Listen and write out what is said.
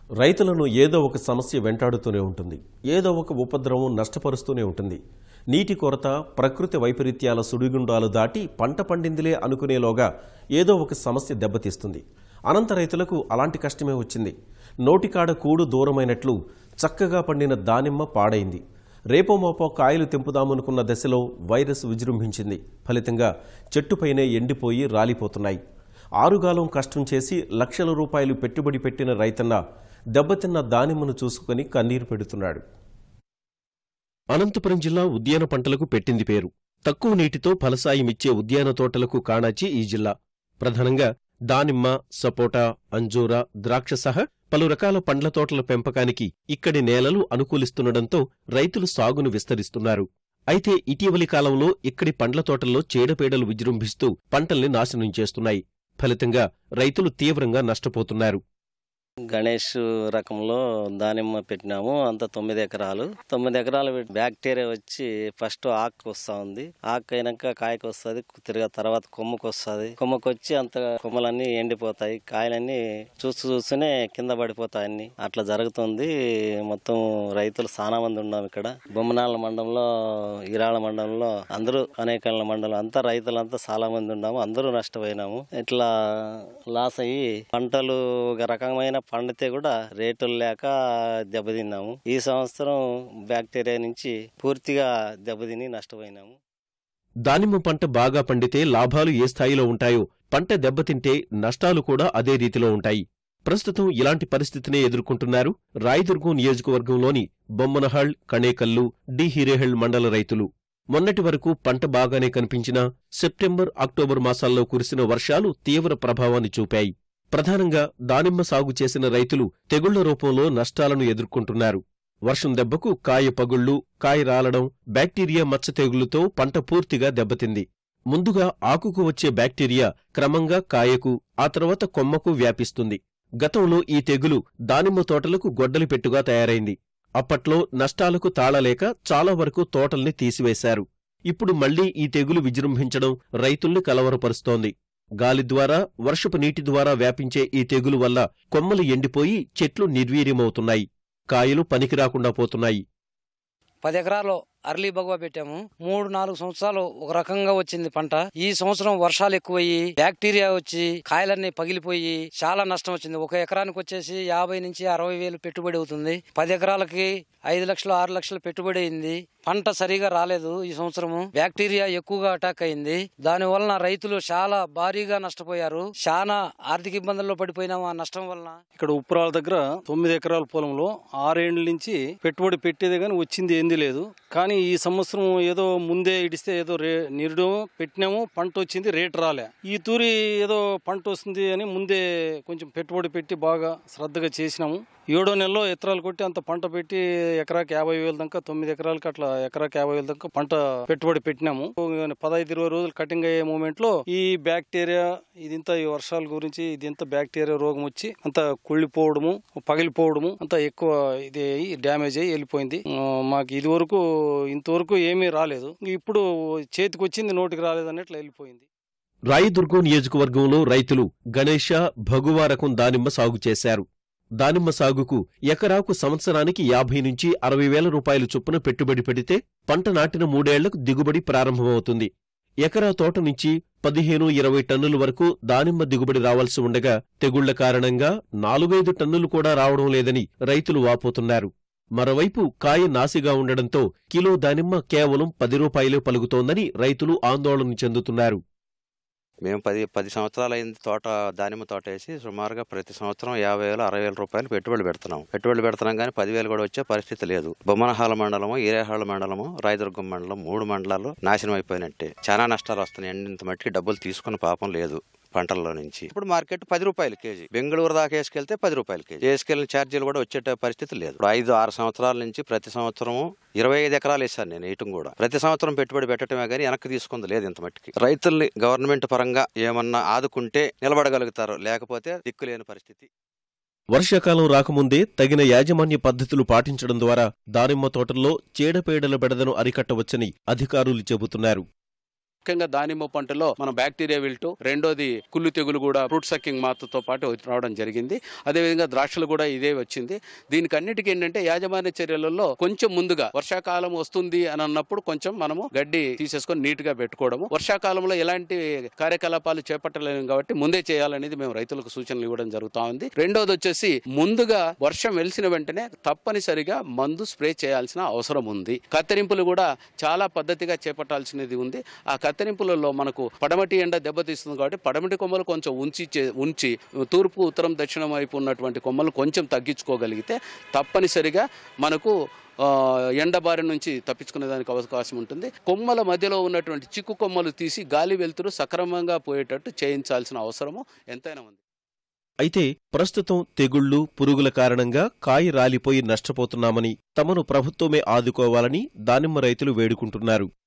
రైతులను ఏదో ఒక సమస్య వెంటాడుతూనే ఉంటుంది ఏదో ఒక ఉపద్రవం నష్టపరుస్తూనే ఉంటుంది నీటి కొరత ప్రకృతి వైపరీత్యాల సుడిగుండాలు దాటి పంట పండిందిలే అనుకునేలోగా ఏదో ఒక సమస్య దెబ్బతీస్తుంది అనంత రైతులకు అలాంటి కష్టమే వచ్చింది నోటికాడ కూడు దూరమైనట్లు చక్కగా పండిన దానిమ్మ పాడైంది రేపో మోపో కాయలు తెంపుదామనుకున్న దశలో వైరస్ విజృంభించింది ఫలితంగా చెట్టుపైనే ఎండిపోయి రాలిపోతున్నాయి ఆరుగాలం కష్టం చేసి లక్షల రూపాయలు పెట్టుబడి పెట్టిన రైతన్న దెబ్బతిన్న దానిమ్మను చూసుకుని కన్నీరు పెడుతున్నాడు అనంతపురం జిల్లా ఉద్యాన పంటలకు పెట్టింది పేరు తక్కువ నీటితో ఫలసాయమిచ్చే ఉద్యాన తోటలకు కాణాచి ఈ జిల్లా ప్రధానంగా దానిమ్మ సపోటా అంజూర ద్రాక్ష సహా పలు రకాల పండ్ల తోటల పెంపకానికి ఇక్కడి నేలలు అనుకూలిస్తుండటంతో రైతులు సాగును విస్తరిస్తున్నారు అయితే ఇటీవలి కాలంలో ఇక్కడి పండ్ల తోటల్లో చీడపీడలు విజృంభిస్తూ పంటల్ని నాశనం చేస్తున్నాయి ఫలితంగా రైతులు తీవ్రంగా నష్టపోతున్నారు గణేష్ రకంలో దానిమ్మ పెట్టినాము అంత తొమ్మిది ఎకరాలు తొమ్మిది ఎకరాలు పెట్టి బ్యాక్టీరియా వచ్చి ఫస్ట్ ఆకు వస్తా ఉంది ఆకు అయినాక కాయకు వస్తుంది తిరిగా తర్వాత కొమ్మకు వస్తుంది కొమ్మకు వచ్చి అంత కొమ్మలన్నీ ఎండిపోతాయి కాయలన్నీ చూస్తూ చూస్తూనే కింద పడిపోతాయి అన్ని అట్లా జరుగుతుంది మొత్తం రైతులు చాలా మంది ఉన్నాం ఇక్కడ బొమ్మనాళ్ళ మండలంలో ఇరాళ మండలంలో అందరూ అనేక మండలం అంతా రైతులంతా చాలా మంది ఉన్నాము అందరూ నష్టపోయినాము ఇట్లా లాస్ అయ్యి పంటలు ఒక రకమైన పండితే కూడా రేటులు లేక దెబ్బతిన్నాము ఈ సంవత్సరం బ్యాక్టీరియా నుంచి పూర్తిగా దెబ్బతిని నష్టపోయినాము దానిమ్మ పంట బాగా పండితే లాభాలు ఏ స్థాయిలో ఉంటాయో పంట దెబ్బతింటే నష్టాలు కూడా అదే రీతిలో ఉంటాయి ప్రస్తుతం ఇలాంటి పరిస్థితినే ఎదుర్కొంటున్నారు రాయదుర్గం నియోజకవర్గంలోని బొమ్మనహళ్ కణేకల్లు డి హిరేహళ్ మండల రైతులు మొన్నటి వరకు పంట బాగానే కనిపించినా సెప్టెంబర్ అక్టోబర్ మాసాల్లో కురిసిన వర్షాలు తీవ్ర ప్రభావాన్ని చూపాయి ప్రధానంగా దానిమ్మ సాగు చేసిన రైతులు తెగుళ్ల రూపంలో నష్టాలను ఎదుర్కొంటున్నారు వర్షం దెబ్బకు కాయ పగుళ్లు కాయ రాలడం బ్యాక్టీరియా మచ్చ తెగుళ్లతో పంట పూర్తిగా దెబ్బతింది ముందుగా ఆకుకు వచ్చే బ్యాక్టీరియా క్రమంగా కాయకు ఆ తర్వాత కొమ్మకు వ్యాపిస్తుంది గతంలో ఈ తెగులు దానిమ్మ తోటలకు గొడ్డలి పెట్టుగా తయారైంది అప్పట్లో నష్టాలకు తాళలేక చాలా వరకు తోటల్ని తీసివేశారు ఇప్పుడు మళ్లీ ఈ తెగులు విజృంభించడం రైతుల్ని కలవరపరుస్తోంది గాలి ద్వారా వర్షపు నీటి ద్వారా వ్యాపించే ఈ తెగులు వల్ల కొమ్మలు ఎండిపోయి చెట్లు నిర్వీర్యమవుతున్నాయి కాయలు పనికిరాకుండా పోతున్నాయి పది ఎకరాలు అర్లీ బగువా పెట్టాము మూడు నాలుగు సంవత్సరాలు ఒక రకంగా వచ్చింది పంట ఈ సంవత్సరం వర్షాలు ఎక్కువయ్యి బ్యాక్టీరియా వచ్చి కాయలన్నీ పగిలిపోయి చాలా నష్టం వచ్చింది ఒక ఎకరానికి వచ్చేసి యాభై నుంచి అరవై వేలు పెట్టుబడి అవుతుంది పది ఎకరాలకి ఐదు లక్షలు ఆరు లక్షలు పెట్టుబడి అయింది పంట సరిగా రాలేదు ఈ సంవత్సరము బ్యాక్టీరియా ఎక్కువగా అటాక్ అయింది దాని వలన రైతులు చాలా భారీగా నష్టపోయారు చాలా ఆర్థిక ఇబ్బందుల్లో పడిపోయినాము ఆ నష్టం వలన ఇక్కడ ఉప్పరాల దగ్గర తొమ్మిది ఎకరాల పొలంలో ఆరేండ్ల నుంచి పెట్టుబడి పెట్టేదే కానీ వచ్చింది ఏంది లేదు కానీ ఈ సంవత్సరం ఏదో ముందే ఇడిస్తే ఏదో రే నిరుడు పెట్టినాము పంట వచ్చింది రేటు రాలే ఈ తూరి ఏదో పంట వస్తుంది అని ముందే కొంచెం పెట్టుబడి పెట్టి బాగా శ్రద్ధగా చేసినాము ఏడో నెలలో ఎత్తరాలు కొట్టి అంత పంట పెట్టి ఎకరాకి యాభై వేల దాకా తొమ్మిది ఎకరాలకి అట్లా ఎకరాకి యాభై వేల దాకా పంట పెట్టుబడి పెట్టినాము పదహైదు ఇరవై రోజులు కటింగ్ అయ్యే మూమెంట్ లో ఈ బ్యాక్టీరియా ఇదింత ఈ వర్షాల గురించి ఇదింత బ్యాక్టీరియా రోగం వచ్చి అంత కుళ్ళిపోవడము పగిలిపోవడము అంత ఎక్కువ ఇది అయ్యి డ్యామేజ్ అయ్యి వెళ్ళిపోయింది ఆ, మాకు ఇది వరకు ఇంతవరకు ఏమీ రాలేదు ఇప్పుడు చేతికి వచ్చింది నోటికి రాలేదు అన్నట్లు వెళ్ళిపోయింది రాయదుర్గం నియోజకవర్గంలో రైతులు గణేష భగువా రకం దానిమ్మ సాగు చేశారు దానిమ్మ సాగుకు ఎకరాకు సంవత్సరానికి యాభై నుంచి అరవై వేల రూపాయల చొప్పున పెట్టుబడి పెడితే పంట నాటిన మూడేళ్లకు దిగుబడి ప్రారంభమవుతుంది ఎకరా తోట నుంచి పదిహేను ఇరవై టన్నుల వరకు దానిమ్మ దిగుబడి రావాల్సి ఉండగా తెగుళ్ల కారణంగా నాలుగైదు టన్నులు కూడా రావడం లేదని రైతులు వాపోతున్నారు మరోవైపు కాయ నాసిగా ఉండడంతో కిలో దానిమ్మ కేవలం పది రూపాయలే పలుకుతోందని రైతులు ఆందోళన చెందుతున్నారు మేము పది పది సంవత్సరాలు అయింది తోట దానిమ్మ తోట వేసి సుమారుగా ప్రతి సంవత్సరం యాభై వేలు అరవై వేల రూపాయలు పెట్టుబడి పెడుతున్నాం పెట్టుబడి పెడుతున్నాం కానీ పదివేలు కూడా వచ్చే పరిస్థితి లేదు బొమ్మనహాల మండలము ఈరేహాల మండలము రాయదుర్గం మండలం మూడు మండలాలు నాశనం అయిపోయినట్టే చాలా నష్టాలు వస్తున్నాయి ఇంత మట్టికి డబ్బులు తీసుకున్న పాపం లేదు పంటల్లో నుంచి ఇప్పుడు మార్కెట్ పది రూపాయలు కేజీ బెంగళూరు దాకా వేసుకెళ్తే పది రూపాయలు కేజీ వేసుకెళ్ళిన ఛార్జీలు కూడా వచ్చే పరిస్థితి లేదు ఇప్పుడు ఐదు ఆరు సంవత్సరాల నుంచి ప్రతి సంవత్సరము ఇరవై ఐదు ఎకరాలు వేసాను నేను వేయటం కూడా ప్రతి సంవత్సరం పెట్టుబడి పెట్టడమే కానీ వెనక్కి తీసుకుంది లేదు ఇంత మట్టికి రైతుల్ని గవర్నమెంట్ పరంగా ఏమన్నా ఆదుకుంటే నిలబడగలుగుతారు లేకపోతే దిక్కులేని పరిస్థితి వర్షాకాలం రాకముందే తగిన యాజమాన్య పద్ధతులు పాటించడం ద్వారా దానిమ్మ తోటల్లో చీడపీడల బెడదను అరికట్టవచ్చని అధికారులు చెబుతున్నారు ముఖ్యంగా దానిమ్మ పంటలో మన బ్యాక్టీరియా విల్టు రెండోది కుళ్ళు తెగులు కూడా ఫ్రూట్ సక్కింగ్ మాత్రతో పాటు రావడం జరిగింది అదేవిధంగా ద్రాక్షలు కూడా ఇదే వచ్చింది దీనికి అన్నిటికీ ఏంటంటే యాజమాన్య చర్యలలో కొంచెం ముందుగా వర్షాకాలం వస్తుంది అని అన్నప్పుడు కొంచెం మనము గడ్డి తీసేసుకొని నీట్ గా పెట్టుకోవడము వర్షాకాలంలో ఎలాంటి కార్యకలాపాలు చేపట్టలేము కాబట్టి ముందే చేయాలనేది మేము రైతులకు సూచనలు ఇవ్వడం జరుగుతా ఉంది రెండోది వచ్చేసి ముందుగా వర్షం వెలిసిన వెంటనే తప్పనిసరిగా మందు స్ప్రే చేయాల్సిన అవసరం ఉంది కత్తిరింపులు కూడా చాలా పద్ధతిగా చేపట్టాల్సినది ఉంది ఆ కత్తిరింపులలో మనకు పడమటి ఎండ దెబ్బతీస్తుంది కాబట్టి పడమటి కొమ్మలు కొంచెం ఉంచి చే- ఉంచి తూర్పు ఉత్తరం దక్షిణం వైపు ఉన్నటువంటి కొమ్మలు కొంచెం తగ్గించుకోగలిగితే తప్పనిసరిగా మనకు ఆ, ఎండ బారి నుంచి తప్పించుకునే దానికి అవకాశం ఉంటుంది కొమ్మల మధ్యలో ఉన్నటువంటి చిక్కు కొమ్మలు తీసి గాలి వెలుతురు సక్రమంగా పోయేటట్టు చేయించాల్సిన అవసరము ఎంతైనా ఉంది అయితే ప్రస్తుతం తెగుళ్లు పురుగుల కారణంగా కాయ రాలిపోయి నష్టపోతున్నామని తమను ప్రభుత్వమే ఆదుకోవాలని దానిమ్మ రైతులు వేడుకుంటున్నారు